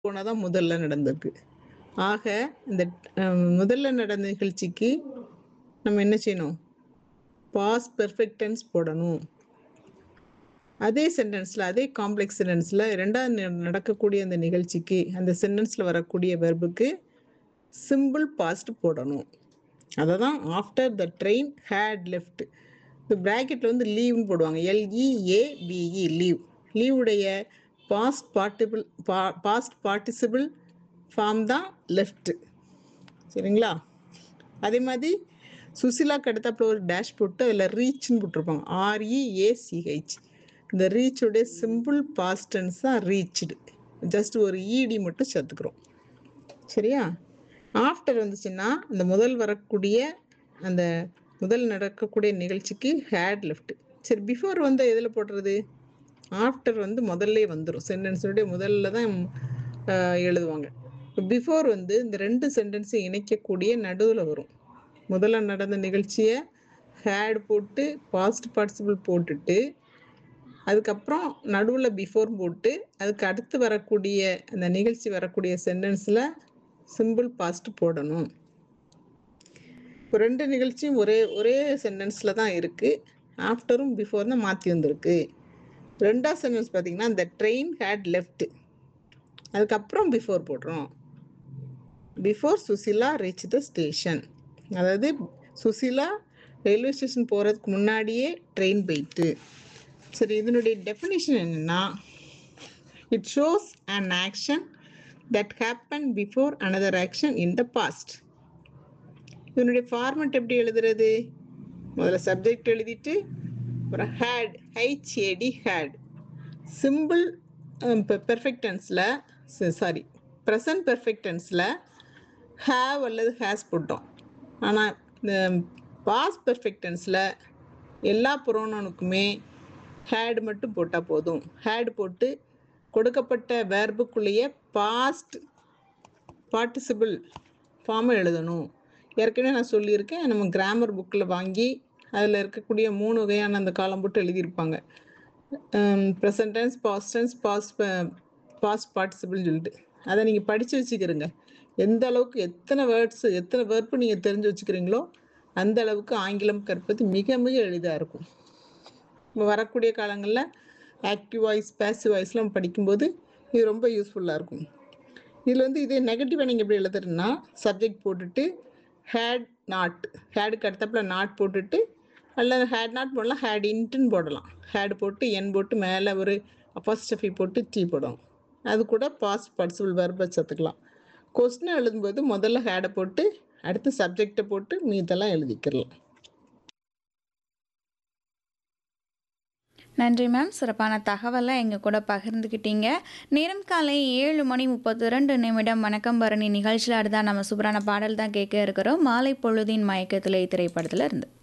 போனதான் முதல்ல நடந்திருக்கு ஆக இந்த அஹ், முதல்ல நடந்த நிகழ்ச்சிக்கு நம்ம என்ன செய்யணும் பாஸ் பெர்ஃபெக்ட் டென்ஸ் போடணும் அதே சென்டென்ஸ்ல அதே காம்ப்ளெக்ஸ் சென்டென்ஸ்ல ரெண்டாவது ந- நடக்கக்கூடிய அந்த நிகழ்ச்சிக்கு அந்த சென்டென்ஸ்ல வரக்கூடிய வெர்புக்கு சிம்பிள் பாஸ்ட் போடணும் அதை தான் after the train had left இந்த ப்ராக்கெட்டில் வந்து லீவ்னு போடுவாங்க எல்இஏபிஇ லீவ் லீவுடைய past participle past participle form தான் லெஃப்ட் சரிங்களா அதே மாதிரி சுசிலாக்கு அடுத்தாப்புல ஒரு டேஷ் போட்டு அதில் ரீச்னு போட்டிருப்பாங்க ஆர்இஏசிஹெச் இந்த ரீச்சுடைய சிம்பிள் பாஸ்டன்ஸ் தான் ரீச்டு ஜஸ்ட் ஒரு இடி மட்டும் சேர்த்துக்கிறோம் சரியா ஆஃப்டர் வந்துச்சுன்னா இந்த முதல் வரக்கூடிய அந்த முதல் நடக்கக்கூடிய நிகழ்ச்சிக்கு ஹேட் லெஃப்ட் சரி பிஃபோர் வந்து எதில் போடுறது ஆஃப்டர் வந்து முதல்ல வந்துடும் சென்டென்ஸுடைய முதல்ல தான் ஆஹ், எழுதுவாங்க பிஃபோர் வந்து இந்த ரெண்டு சென்டென்ஸை இணைக்கக்கூடிய நடுவில் வரும் முதல்ல நடந்த நிகழ்ச்சியை ஹேட் போட்டு பாஸ்ட் பார்ட்டிசிபிள் போட்டுட்டு அதுக்கப்புறம் நடுவில் பிஃபோர் போட்டு அதுக்கு அடுத்து வரக்கூடிய அந்த நிகழ்ச்சி வரக்கூடிய சென்டென்ஸில் சிம்பிள் பாஸ்ட் போடணும் இப்போ ரெண்டு நிகழ்ச்சியும் ஒரே ஒரே சென்டென்ஸில் தான் இருக்குது ஆஃப்டரும் பிஃபோர் தான் மாற்றி வந்திருக்கு ரெண்டாவது சென்டென்ஸ் பார்த்தீங்கன்னா இந்த ட்ரெயின் ஹேட் லெஃப்ட் அதுக்கப்புறம் பிஃபோர் போடுறோம் before Sushila reach the station அதாவது சுசிலா ரயில்வே ஸ்டேஷன் போகிறதுக்கு முன்னாடியே ட்ரெயின் போயிட்டு சரி இதனுடைய டெஃபினிஷன் என்னன்னா it shows an action that happen before another action in the past இதனுடைய ஃபார்மெட் எப்படி எழுதுறது முதல்ல சப்ஜெக்ட் எழுதிட்டு அப்புறம் had H A D had simple perfect டென்ஸில் சாரி ப்ரெசன்ட் பெர்ஃபெக்ட் டென்ஸில் ஹேவ் அல்லது ஹேஸ் போட்டோம் ஆனால் இந்த பாஸ் பெர்ஃபெக்ட் டென்ஸில் எல்லா புரோனனுக்குமே ஹேட் மட்டும் போட்டால் போதும் ஹேட் போட்டு கொடுக்கப்பட்ட வேர்புக்குள்ளேயே பாஸ்ட் பார்ட்டிசிபிள் ஃபார்மை எழுதணும் ஏற்கனவே நான் சொல்லியிருக்கேன் நம்ம கிராமர் புக்கில் வாங்கி அதில் இருக்கக்கூடிய மூணு வகையான அந்த காலம் போட்டு எழுதியிருப்பாங்க present tense past tense past past பார்ட்டிசிபிள்னு சொல்லிட்டு அதை நீங்கள் படித்து வச்சுக்கிறீங்க எந்த அளவுக்கு எத்தனை வேர்ட்ஸ் எத்தனை வேர்ப்பு நீங்கள் தெரிஞ்சு வச்சுக்கிறீங்களோ அந்த அளவுக்கு ஆங்கிலம் கற்பது மிக மிக எளிதாக இருக்கும் இப்போ வரக்கூடிய காலங்களில் ஆக்டிவ் வாய்ஸ் பேசிவ் வாய்ஸ்லாம் படிக்கும்போது இது ரொம்ப யூஸ்ஃபுல்லாக இருக்கும் இதில் வந்து இதே நெகட்டிவாக நீங்கள் எப்படி எழுதுறதுன்னா சப்ஜெக்ட் போட்டுட்டு ஹேட் நாட் ஹேடுக்கு அடுத்தப்பில் நாட் போட்டுட்டு அல்லது ஹேட் நாட் போடலாம் ஹேட் இன்ட்டுன்னு போடலாம் ஹேட் போட்டு என் போட்டு மேலே ஒரு அப்போஸ்டஃபி போட்டு டீ போடும் அது கூட பாஸ்ட் பார்ட்டிசிபிள் வெர்பை சேர்த்துக்கலாம் கொஸ்டினை எழுதும்போது முதல்ல ஹேடை போட்டு அடுத்து சப்ஜெக்டை போட்டு மீதெல்லாம் எழுதிக்கிறலாம் நன்றி மேம் சிறப்பான தகவலை எங்கள் கூட பகிர்ந்துக்கிட்டீங்க நேரம் காலை ஏழு மணி முப்பத்தி ரெண்டு நிமிடம் வணக்கம் பரணி நிகழ்ச்சியில் அடுத்தா நம்ம சூப்பரான பாடல் தான் கேட்க இருக்கிறோம் மாலை பொழுதின் மயக்கத்திலே திரைப்படத்தில் இருந்து